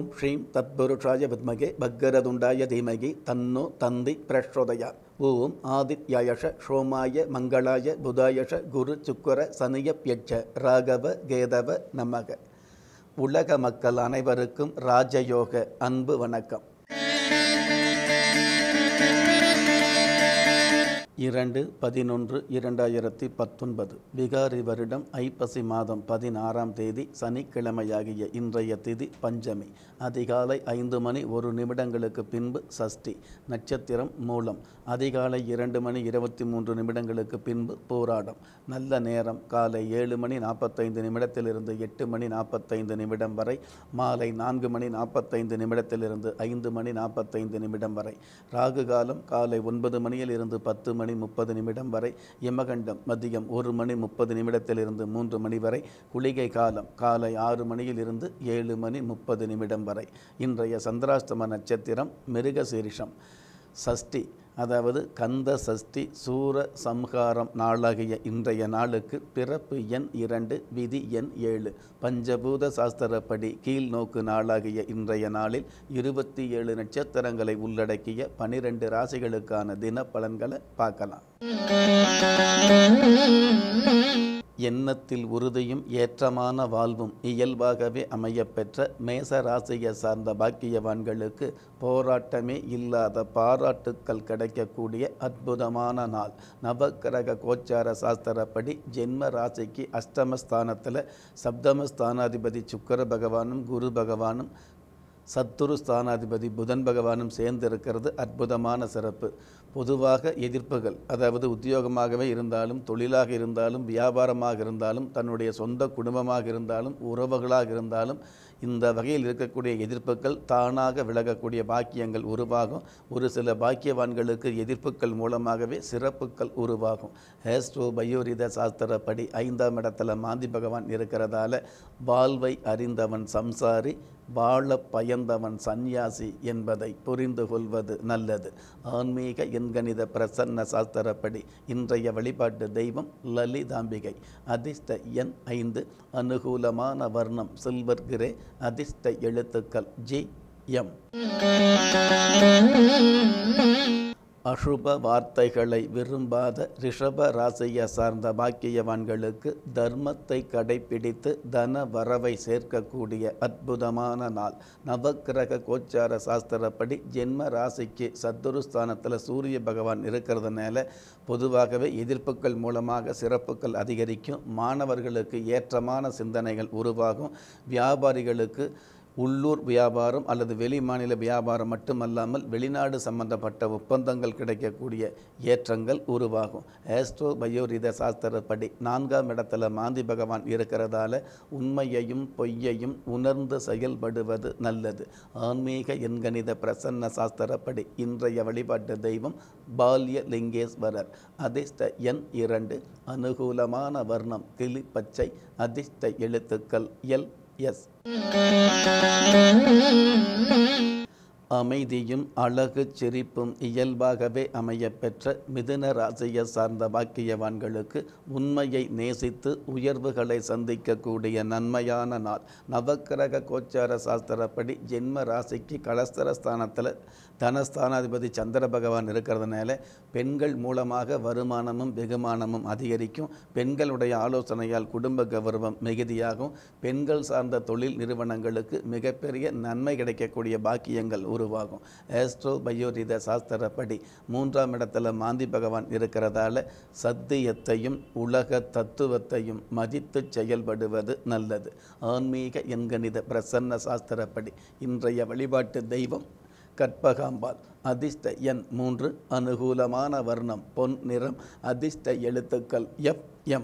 ஸ்ரீம் தத்புருஷாய வித்மகே பக்கரதுண்டாய தீமகி தன்னோ தந்தி பிரச்சோதயா ஓம் ஆதித்யாயஷ சோமாய மங்களாய புதாயஷ குரு சுக்கர சனியப்யட்ச ராகவ கேதவ நமக உலக மக்கள் அனைவருக்கும் ராஜயோக அன்பு வணக்கம் இரண்டு பதினொன்று இரண்டாயிரத்தி பத்தொன்பது விகாரி வருடம் ஐப்பசி மாதம் பதினாறாம் தேதி சனிக்கிழமையாகிய இன்றைய திதி பஞ்சமி அதிகாலை ஐந்து மணி ஒரு நிமிடங்களுக்கு பின்பு சஷ்டி நட்சத்திரம் மூலம் அதிகாலை இரண்டு மணி இருபத்தி மூன்று நிமிடங்களுக்கு பின்பு போராடம் நல்ல நேரம் காலை ஏழு மணி நாற்பத்தைந்து நிமிடத்திலிருந்து எட்டு மணி நாற்பத்தைந்து நிமிடம் வரை மாலை நான்கு மணி நாற்பத்தைந்து நிமிடத்திலிருந்து ஐந்து மணி நாற்பத்தைந்து நிமிடம் வரை ராகு காலம் காலை ஒன்பது மணியில் இருந்து பத்து மணி முப்பது நிமிடம் வரை யமகண்டம் மதியம் ஒரு மணி முப்பது நிமிடத்திலிருந்து மூன்று மணி வரை குளிகை காலம் காலை ஆறு மணியில் இருந்து ஏழு மணி முப்பது நிமிடம் வரை இன்றைய சந்திராஷ்டம நட்சத்திரம் மிருகசீரிஷம் சஷ்டி அதாவது கந்த சஷ்டி சூர சம்ஹாரம் நாளாகிய இன்றைய நாளுக்கு பிறப்பு எண் இரண்டு விதி எண் ஏழு பஞ்சபூத சாஸ்திரப்படி கீழ் நோக்கு நாளாகிய இன்றைய நாளில் இருபத்தி ஏழு நட்சத்திரங்களை உள்ளடக்கிய பனிரெண்டு ராசிகளுக்கான தின பலன்களை பார்க்கலாம் எண்ணத்தில் உறுதியும் ஏற்றமான வாழ்வும் இயல்பாகவே அமையப்பெற்ற மேச ராசியை சார்ந்த பாக்கியவான்களுக்கு போராட்டமே இல்லாத பாராட்டுக்கள் கிடைக்கக்கூடிய அற்புதமான நாள் நவக்கிரக கோச்சார சாஸ்திரப்படி ஜென்ம ராசிக்கு அஷ்டமஸ்தானத்தில் சப்தமஸ்தானாதிபதி சுக்கர பகவானும் குரு பகவானும் சத்துரு ஸ்தானாதிபதி புதன் பகவானும் சேர்ந்து இருக்கிறது அற்புதமான சிறப்பு பொதுவாக எதிர்ப்புகள் அதாவது உத்தியோகமாகவே இருந்தாலும் தொழிலாக இருந்தாலும் வியாபாரமாக இருந்தாலும் தன்னுடைய சொந்த குடும்பமாக இருந்தாலும் உறவுகளாக இருந்தாலும் இந்த வகையில் இருக்கக்கூடிய எதிர்ப்புகள் தானாக விலகக்கூடிய பாக்கியங்கள் உருவாகும் ஒரு சில பாக்கியவான்களுக்கு எதிர்ப்புகள் மூலமாகவே சிறப்புகள் உருவாகும் ஹேஸ்ட்ரோ பயோரித சாஸ்திரப்படி ஐந்தாம் இடத்துல மாந்தி பகவான் இருக்கிறதால வாழ்வை அறிந்தவன் சம்சாரி வாழ பயந்தவன் சந்நியாசி என்பதை புரிந்து கொள்வது நல்லது ஆன்மீக எண்கணித பிரசன்ன சாஸ்திரப்படி இன்றைய வழிபாட்டு தெய்வம் லலிதாம்பிகை அதிர்ஷ்ட எண் ஐந்து அனுகூலமான வர்ணம் சில்வர் கிரே அதிர்ஷ்ட எழுத்துக்கள் ஜி எம் அசுப வார்த்தைகளை விரும்பாத ரிஷப ராசியை சார்ந்த பாக்கியவான்களுக்கு தர்மத்தை கடைபிடித்து தன வரவை சேர்க்கக்கூடிய அற்புதமான நாள் நவக்கிரக கோச்சார சாஸ்திரப்படி ஜென்ம ராசிக்கு சத்துருஸ்தானத்தில் சூரிய பகவான் இருக்கிறதுனால பொதுவாகவே எதிர்ப்புகள் மூலமாக சிறப்புகள் அதிகரிக்கும் மாணவர்களுக்கு ஏற்றமான சிந்தனைகள் உருவாகும் வியாபாரிகளுக்கு உள்ளூர் வியாபாரம் அல்லது வெளி மாநில வியாபாரம் மட்டுமல்லாமல் வெளிநாடு சம்பந்தப்பட்ட ஒப்பந்தங்கள் கிடைக்கக்கூடிய ஏற்றங்கள் உருவாகும் ஆஸ்ட்ரோ பயோரித சாஸ்திரப்படி நான்காம் இடத்துல மாந்தி பகவான் இருக்கிறதால உண்மையையும் பொய்யையும் உணர்ந்து செயல்படுவது நல்லது ஆன்மீக எண்கணித பிரசன்ன சாஸ்திரப்படி இன்றைய வழிபாட்டு தெய்வம் பால்ய லிங்கேஸ்வரர் அதிர்ஷ்ட எண் இரண்டு அனுகூலமான வர்ணம் கிளி பச்சை அதிர்ஷ்ட எழுத்துக்கள் எல் எஸ் அமைதியும் அழகு சிரிப்பும் இயல்பாகவே அமையப்பெற்ற மிதுன ராசியை சார்ந்த பாக்கியவான்களுக்கு உண்மையை நேசித்து உயர்வுகளை சந்திக்கக்கூடிய நன்மையான நாள் நவக்கிரக கோச்சார சாஸ்திரப்படி ஜென்ம ராசிக்கு கலஸ்தரஸ்தானத்தில் தனஸ்தானாதிபதி சந்திர பகவான் இருக்கிறதுனால பெண்கள் மூலமாக வருமானமும் வெகுமானமும் அதிகரிக்கும் பெண்களுடைய ஆலோசனையால் குடும்ப கௌரவம் மிகுதியாகும் பெண்கள் சார்ந்த தொழில் நிறுவனங்களுக்கு மிகப்பெரிய நன்மை கிடைக்கக்கூடிய பாக்கியங்கள் உருவாகும் ஆஸ்ட்ரோ பயோரித சாஸ்திரப்படி மூன்றாம் இடத்துல மாந்தி பகவான் இருக்கிறதால சத்தியத்தையும் உலக தத்துவத்தையும் மதித்து செயல்படுவது நல்லது ஆன்மீக எண்கணித பிரசன்ன சாஸ்திரப்படி இன்றைய வழிபாட்டு தெய்வம் கற்பகாம்பாள் அதிர்ஷ்ட எண் மூன்று அனுகூலமான வர்ணம் பொன் நிறம் அதிர்ஷ்ட எழுத்துக்கள் எஃப் எம்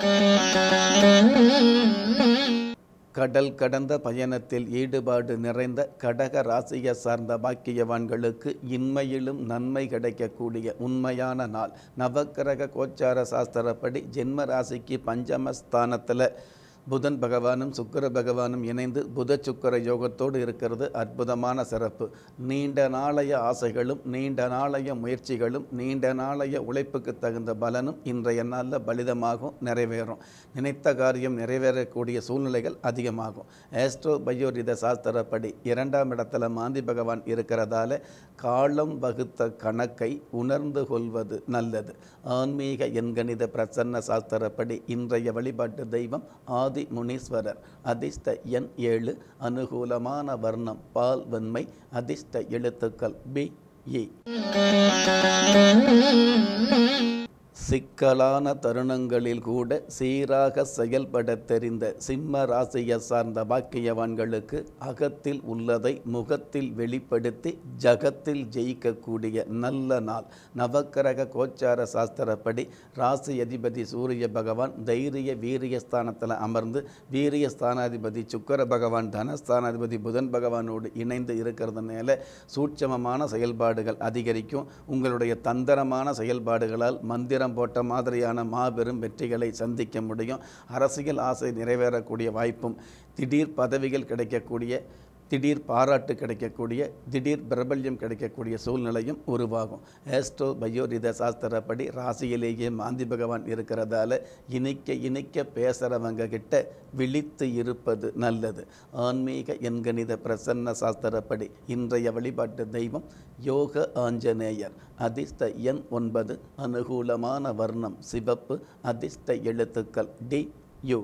கடல் கடந்த பயணத்தில் ஈடுபாடு நிறைந்த கடக ராசியை சார்ந்த பாக்கியவான்களுக்கு இன்மையிலும் நன்மை கிடைக்கக்கூடிய உண்மையான நாள் நவக்கிரக கோச்சார சாஸ்திரப்படி ஜென்ம ராசிக்கு பஞ்சமஸ்தானத்தில் புதன் பகவானும் சுக்கிர பகவானும் இணைந்து புத சுக்கிர யோகத்தோடு இருக்கிறது அற்புதமான சிறப்பு நீண்ட நாளைய ஆசைகளும் நீண்ட நாளைய முயற்சிகளும் நீண்ட நாளைய உழைப்புக்கு தகுந்த பலனும் இன்றைய நாளில் பலிதமாகும் நிறைவேறும் நினைத்த காரியம் நிறைவேறக்கூடிய சூழ்நிலைகள் அதிகமாகும் ஆஸ்ட்ரோ பயோரித சாஸ்திரப்படி இரண்டாம் இடத்துல மாந்தி பகவான் இருக்கிறதால காலம் வகுத்த கணக்கை உணர்ந்து கொள்வது நல்லது ஆன்மீக எண்கணித பிரசன்ன சாஸ்திரப்படி இன்றைய வழிபாட்டு தெய்வம் ஆதி முனீஸ்வரர் அதிர்ஷ்ட எண் ஏழு அனுகூலமான வர்ணம் பால் வெண்மை அதிர்ஷ்ட எழுத்துக்கள் பி இ சிக்கலான தருணங்களில் கூட சீராக செயல்பட தெரிந்த சிம்ம ராசியை சார்ந்த பாக்கியவான்களுக்கு அகத்தில் உள்ளதை முகத்தில் வெளிப்படுத்தி ஜகத்தில் ஜெயிக்கக்கூடிய நல்ல நாள் நவக்கிரக கோச்சார சாஸ்திரப்படி ராசி அதிபதி சூரிய பகவான் தைரிய வீரிய ஸ்தானத்தில் அமர்ந்து வீரிய ஸ்தானாதிபதி சுக்கர பகவான் தனஸ்தானாதிபதி புதன் பகவானோடு இணைந்து இருக்கிறதுனால சூட்சமமான செயல்பாடுகள் அதிகரிக்கும் உங்களுடைய தந்திரமான செயல்பாடுகளால் மந்திரம் போட்ட மாதிரியான மாபெரும் வெற்றிகளை சந்திக்க முடியும் அரசியல் ஆசை நிறைவேறக்கூடிய வாய்ப்பும் திடீர் பதவிகள் கிடைக்கக்கூடிய திடீர் பாராட்டு கிடைக்கக்கூடிய திடீர் பிரபல்யம் கிடைக்கக்கூடிய சூழ்நிலையும் உருவாகும் ஏஸ்ட்ரோ பயோரித சாஸ்திரப்படி ராசியிலேயே மாந்தி பகவான் இருக்கிறதால இனிக்க இனிக்க பேசுகிறவங்க கிட்ட விழித்து இருப்பது நல்லது ஆன்மீக எண்கணித பிரசன்ன சாஸ்திரப்படி இன்றைய வழிபாட்டு தெய்வம் யோக ஆஞ்சநேயர் அதிர்ஷ்ட எண் ஒன்பது அனுகூலமான வர்ணம் சிவப்பு அதிர்ஷ்ட எழுத்துக்கள் டி யு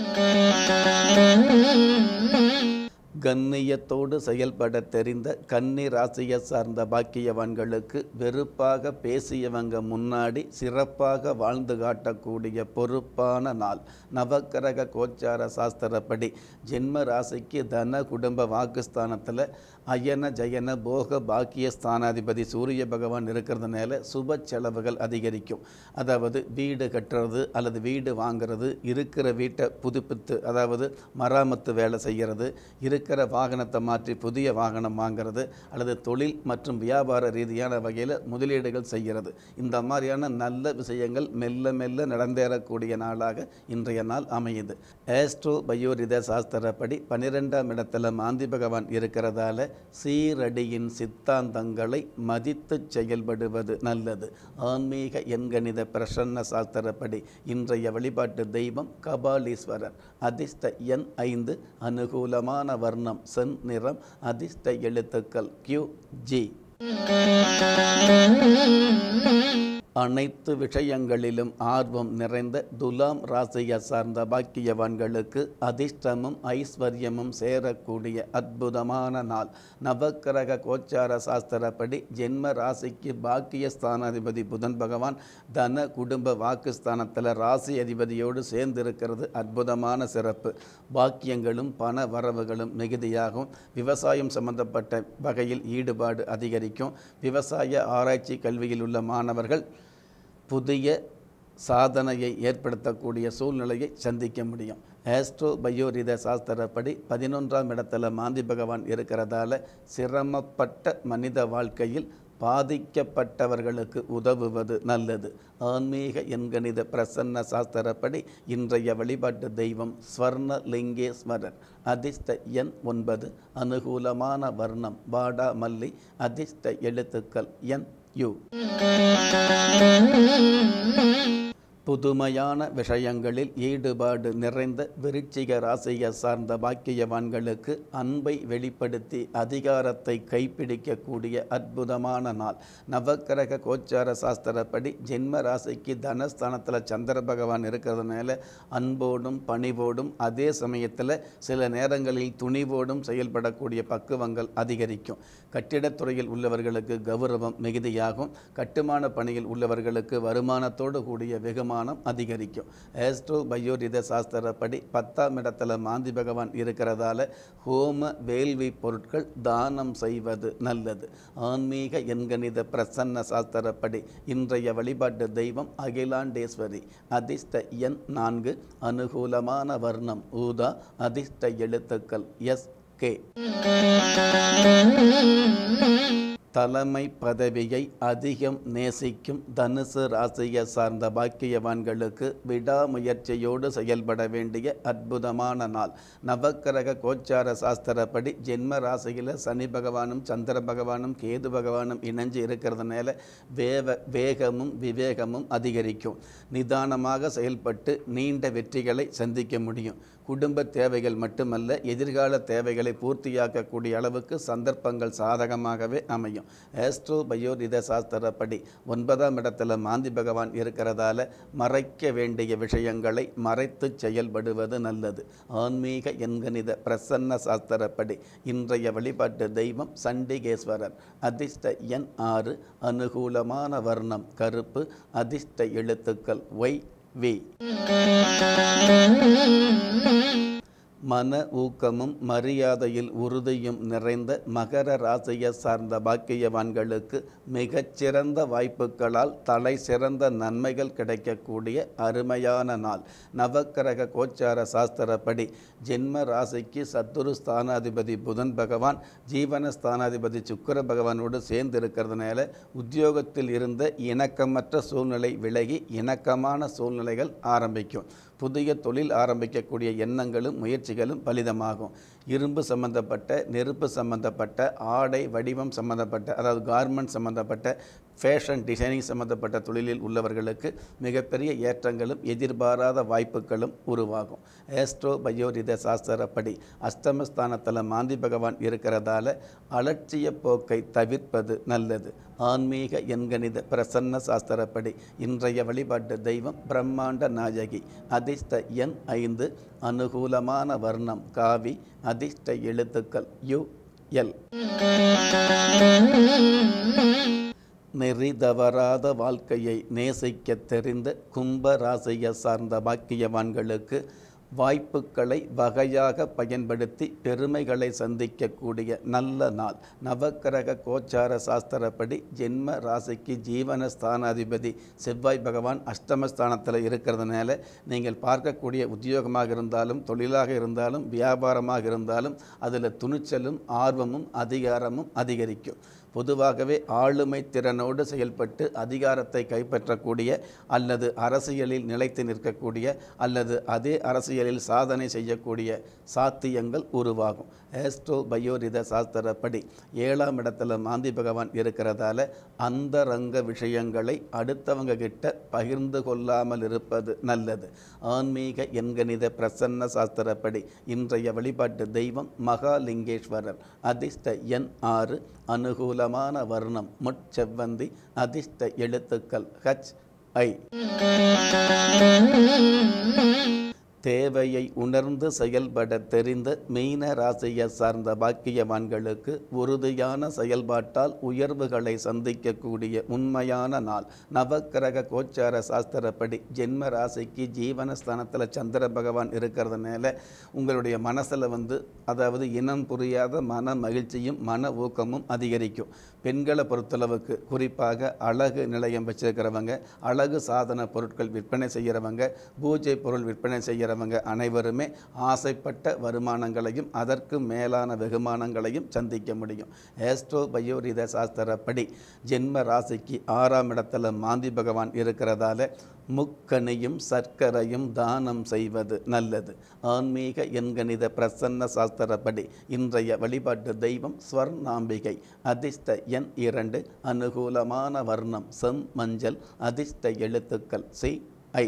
கண்ணியத்தோடு செயல்பட தெரிந்த கன்னி ராசியை சார்ந்த பாக்கியவான்களுக்கு வெறுப்பாக பேசியவங்க முன்னாடி சிறப்பாக வாழ்ந்து காட்டக்கூடிய பொறுப்பான நாள் நவக்கிரக கோச்சார சாஸ்திரப்படி ஜென்ம ராசிக்கு தன குடும்ப வாக்குஸ்தானத்தில் அயன ஜயன போக பாக்கிய ஸ்தானாதிபதி சூரிய பகவான் இருக்கிறதுனால சுப செலவுகள் அதிகரிக்கும் அதாவது வீடு கட்டுறது அல்லது வீடு வாங்குறது இருக்கிற வீட்டை புதுப்பித்து அதாவது மராமத்து வேலை செய்கிறது இருக்கிற வாகனத்தை மாற்றி புதிய வாகனம் வாங்குறது அல்லது தொழில் மற்றும் வியாபார ரீதியான வகையில் முதலீடுகள் செய்கிறது இந்த மாதிரியான நல்ல விஷயங்கள் மெல்ல மெல்ல நடந்தேறக்கூடிய நாளாக இன்றைய நாள் அமையுது ஆஸ்ட்ரோ பயோரித சாஸ்திரப்படி பன்னிரெண்டாம் இடத்துல மாந்தி பகவான் இருக்கிறதால சீரடியின் சித்தாந்தங்களை மதித்து செயல்படுவது நல்லது ஆன்மீக எண்கணித பிரசன்ன சாஸ்திரப்படி இன்றைய வழிபாட்டு தெய்வம் கபாலீஸ்வரர் அதிர்ஷ்ட எண் ஐந்து அனுகூலமான வர்ணம் சென் நிறம் அதிர்ஷ்ட எழுத்துக்கள் கியூ ஜி அனைத்து விஷயங்களிலும் ஆர்வம் நிறைந்த துலாம் ராசியை சார்ந்த பாக்கியவான்களுக்கு அதிர்ஷ்டமும் ஐஸ்வர்யமும் சேரக்கூடிய அற்புதமான நாள் நவக்கிரக கோச்சார சாஸ்திரப்படி ஜென்ம ராசிக்கு பாக்கிய ஸ்தானாதிபதி புதன் பகவான் தன குடும்ப வாக்குஸ்தானத்தில் ராசி அதிபதியோடு சேர்ந்திருக்கிறது அற்புதமான சிறப்பு பாக்கியங்களும் பண வரவுகளும் மிகுதியாகும் விவசாயம் சம்பந்தப்பட்ட வகையில் ஈடுபாடு அதிகரிக்கும் விவசாய ஆராய்ச்சி கல்வியில் உள்ள மாணவர்கள் புதிய சாதனையை ஏற்படுத்தக்கூடிய சூழ்நிலையை சந்திக்க முடியும் ஆஸ்ட்ரோ பயோரித சாஸ்திரப்படி பதினொன்றாம் இடத்துல மாந்தி பகவான் இருக்கிறதால சிரமப்பட்ட மனித வாழ்க்கையில் பாதிக்கப்பட்டவர்களுக்கு உதவுவது நல்லது ஆன்மீக எண்கணித பிரசன்ன சாஸ்திரப்படி இன்றைய வழிபாட்டு தெய்வம் ஸ்வர்ண லிங்கேஸ்வரர் அதிர்ஷ்ட எண் ஒன்பது அனுகூலமான வர்ணம் வாடா மல்லி அதிர்ஷ்ட எழுத்துக்கள் என் யு புதுமையான விஷயங்களில் ஈடுபாடு நிறைந்த விருச்சிக ராசியை சார்ந்த பாக்கியவான்களுக்கு அன்பை வெளிப்படுத்தி அதிகாரத்தை கைப்பிடிக்கக்கூடிய அற்புதமான நாள் நவக்கிரக கோச்சார சாஸ்திரப்படி ஜென்ம ராசிக்கு தனஸ்தானத்தில் சந்திர பகவான் இருக்கிறதுனால அன்போடும் பணிவோடும் அதே சமயத்தில் சில நேரங்களில் துணிவோடும் செயல்படக்கூடிய பக்குவங்கள் அதிகரிக்கும் கட்டிடத்துறையில் உள்ளவர்களுக்கு கௌரவம் மிகுதியாகும் கட்டுமான பணியில் உள்ளவர்களுக்கு வருமானத்தோடு கூடிய வெகுமானம் அதிகரிக்கும் ஆஸ்ட்ரோ பயோரித சாஸ்திரப்படி பத்தாம் இடத்துல மாந்தி பகவான் இருக்கிறதால ஹோம வேள்வி பொருட்கள் தானம் செய்வது நல்லது ஆன்மீக எண்கணித பிரசன்ன சாஸ்திரப்படி இன்றைய வழிபாட்டு தெய்வம் அகிலாண்டேஸ்வரி அதிர்ஷ்ட எண் நான்கு அனுகூலமான வர்ணம் ஊதா அதிர்ஷ்ட எழுத்துக்கள் எஸ் கே தலைமை பதவியை அதிகம் நேசிக்கும் தனுசு ராசியை சார்ந்த பாக்கியவான்களுக்கு விடாமுயற்சியோடு செயல்பட வேண்டிய அற்புதமான நாள் நவக்கிரக கோச்சார சாஸ்திரப்படி ஜென்ம ராசியில் சனி பகவானும் சந்திர பகவானும் கேது பகவானும் இணைஞ்சு இருக்கிறதுனால வேவ வேகமும் விவேகமும் அதிகரிக்கும் நிதானமாக செயல்பட்டு நீண்ட வெற்றிகளை சந்திக்க முடியும் குடும்ப தேவைகள் மட்டுமல்ல எதிர்கால தேவைகளை பூர்த்தியாக்கக்கூடிய அளவுக்கு சந்தர்ப்பங்கள் சாதகமாகவே அமையும் ஆஸ்ட்ரோ பயோரித சாஸ்திரப்படி ஒன்பதாம் இடத்துல மாந்தி பகவான் இருக்கிறதால மறைக்க வேண்டிய விஷயங்களை மறைத்து செயல்படுவது நல்லது ஆன்மீக எண்கணித பிரசன்ன சாஸ்திரப்படி இன்றைய வழிபாட்டு தெய்வம் சண்டிகேஸ்வரர் அதிர்ஷ்ட எண் ஆறு அனுகூலமான வர்ணம் கருப்பு அதிர்ஷ்ட எழுத்துக்கள் ஒய் வி மன ஊக்கமும் மரியாதையில் உறுதியும் நிறைந்த மகர ராசியை சார்ந்த பாக்கியவான்களுக்கு மிகச்சிறந்த வாய்ப்புகளால் தலை சிறந்த நன்மைகள் கிடைக்கக்கூடிய அருமையான நாள் நவக்கிரக கோச்சார சாஸ்திரப்படி ஜென்ம ராசிக்கு சத்துரு ஸ்தானாதிபதி புதன் பகவான் ஜீவன ஸ்தானாதிபதி சுக்கர பகவானோடு சேர்ந்து இருக்கிறதுனால உத்தியோகத்தில் இருந்த இணக்கமற்ற சூழ்நிலை விலகி இணக்கமான சூழ்நிலைகள் ஆரம்பிக்கும் புதிய தொழில் ஆரம்பிக்கக்கூடிய எண்ணங்களும் முயற்சிகளும் பலிதமாகும் இரும்பு சம்பந்தப்பட்ட நெருப்பு சம்பந்தப்பட்ட ஆடை வடிவம் சம்பந்தப்பட்ட அதாவது கார்மெண்ட் சம்பந்தப்பட்ட ஃபேஷன் டிசைனிங் சம்பந்தப்பட்ட தொழிலில் உள்ளவர்களுக்கு மிகப்பெரிய ஏற்றங்களும் எதிர்பாராத வாய்ப்புகளும் உருவாகும் ஏஸ்ட்ரோ பயோரித சாஸ்திரப்படி அஷ்டமஸ்தானத்தில் மாந்தி பகவான் இருக்கிறதால அலட்சிய போக்கை தவிர்ப்பது நல்லது ஆன்மீக எண்கணித பிரசன்ன சாஸ்திரப்படி இன்றைய வழிபாட்டு தெய்வம் பிரம்மாண்ட நாயகி அதிர்ஷ்ட எண் ஐந்து அனுகூலமான வர்ணம் காவி அதிர்ஷ்ட எழுத்துக்கள் யு எல் நெறி தவறாத வாழ்க்கையை நேசிக்க தெரிந்த கும்ப ராசியை சார்ந்த பாக்கியவான்களுக்கு வாய்ப்புகளை வகையாக பயன்படுத்தி பெருமைகளை சந்திக்கக்கூடிய நல்ல நாள் நவக்கிரக கோச்சார சாஸ்திரப்படி ஜென்ம ராசிக்கு ஜீவன ஸ்தானாதிபதி செவ்வாய் பகவான் அஷ்டமஸ்தானத்தில் இருக்கிறதுனால நீங்கள் பார்க்கக்கூடிய உத்தியோகமாக இருந்தாலும் தொழிலாக இருந்தாலும் வியாபாரமாக இருந்தாலும் அதில் துணிச்சலும் ஆர்வமும் அதிகாரமும் அதிகரிக்கும் பொதுவாகவே ஆளுமை திறனோடு செயல்பட்டு அதிகாரத்தை கைப்பற்றக்கூடிய அல்லது அரசியலில் நிலைத்து நிற்கக்கூடிய அல்லது அதே அரசியலில் சாதனை செய்யக்கூடிய சாத்தியங்கள் உருவாகும் ஏஸ்ட்ரோ பயோரித சாஸ்திரப்படி ஏழாம் இடத்துல மாந்தி பகவான் இருக்கிறதால அந்த ரங்க விஷயங்களை அடுத்தவங்க கிட்ட பகிர்ந்து கொள்ளாமல் இருப்பது நல்லது ஆன்மீக எண்கணித பிரசன்ன சாஸ்திரப்படி இன்றைய வழிபாட்டு தெய்வம் மகாலிங்கேஸ்வரர் அதிர்ஷ்ட எண் ஆறு அனுகூலமான வர்ணம் முட்செவ்வந்தி அதிர்ஷ்ட எழுத்துக்கள் ஹச் ஐ தேவையை உணர்ந்து செயல்பட தெரிந்த மீன ராசியை சார்ந்த பாக்கியவான்களுக்கு உறுதியான செயல்பாட்டால் உயர்வுகளை சந்திக்கக்கூடிய உண்மையான நாள் நவக்கிரக கோச்சார சாஸ்திரப்படி ஜென்ம ராசிக்கு ஜீவனஸ்தானத்தில் சந்திர பகவான் இருக்கிறதுனால உங்களுடைய மனசில் வந்து அதாவது இனம் புரியாத மன மகிழ்ச்சியும் மன ஊக்கமும் அதிகரிக்கும் பெண்களை பொறுத்தளவுக்கு குறிப்பாக அழகு நிலையம் வச்சிருக்கிறவங்க அழகு சாதன பொருட்கள் விற்பனை செய்கிறவங்க பூஜை பொருள் விற்பனை செய்கிறவங்க அனைவருமே ஆசைப்பட்ட வருமானங்களையும் அதற்கு மேலான வெகுமானங்களையும் சந்திக்க முடியும் ஏஸ்ட்ரோ பயோரித சாஸ்திரப்படி ஜென்ம ராசிக்கு ஆறாம் இடத்துல மாந்தி பகவான் இருக்கிறதால முக்கனியும் சர்க்கரையும் தானம் செய்வது நல்லது ஆன்மீக எண்கணித பிரசன்ன சாஸ்திரப்படி இன்றைய வழிபாட்டு தெய்வம் ஸ்வர்ணாம்பிகை அதிர்ஷ்ட எண் இரண்டு அனுகூலமான வர்ணம் செம் மஞ்சள் அதிர்ஷ்ட எழுத்துக்கள் சி ஐ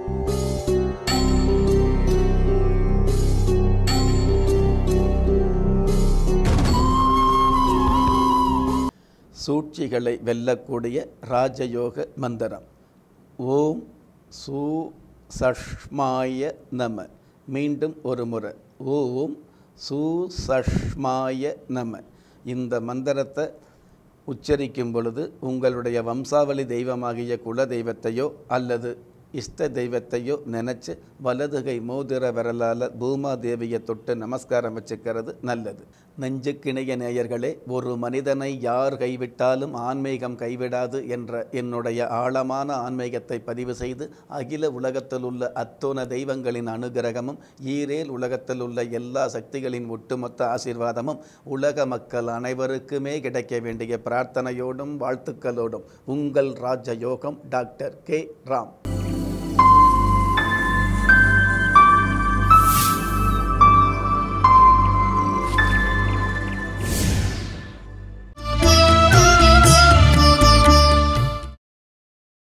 சூழ்ச்சிகளை வெல்லக்கூடிய ராஜயோக மந்திரம் ஓம் சூ சஷ்மாய நம மீண்டும் ஒரு முறை ஓம் சூ சஷ்மாய நம இந்த மந்திரத்தை உச்சரிக்கும் பொழுது உங்களுடைய வம்சாவளி தெய்வமாகிய குல தெய்வத்தையோ அல்லது இஷ்ட தெய்வத்தையோ நினச்சி வலதுகை மோதிர விரலால் பூமாதேவியை தொட்டு நமஸ்காரம் வச்சுக்கிறது நல்லது நெஞ்சுக்கிணைய நேயர்களே ஒரு மனிதனை யார் கைவிட்டாலும் ஆன்மீகம் கைவிடாது என்ற என்னுடைய ஆழமான ஆன்மீகத்தை பதிவு செய்து அகில உலகத்தில் உள்ள அத்தோன தெய்வங்களின் அனுகிரகமும் ஈரேல் உலகத்தில் உள்ள எல்லா சக்திகளின் ஒட்டுமொத்த ஆசீர்வாதமும் உலக மக்கள் அனைவருக்குமே கிடைக்க வேண்டிய பிரார்த்தனையோடும் வாழ்த்துக்களோடும் உங்கள் ராஜயோகம் டாக்டர் கே ராம்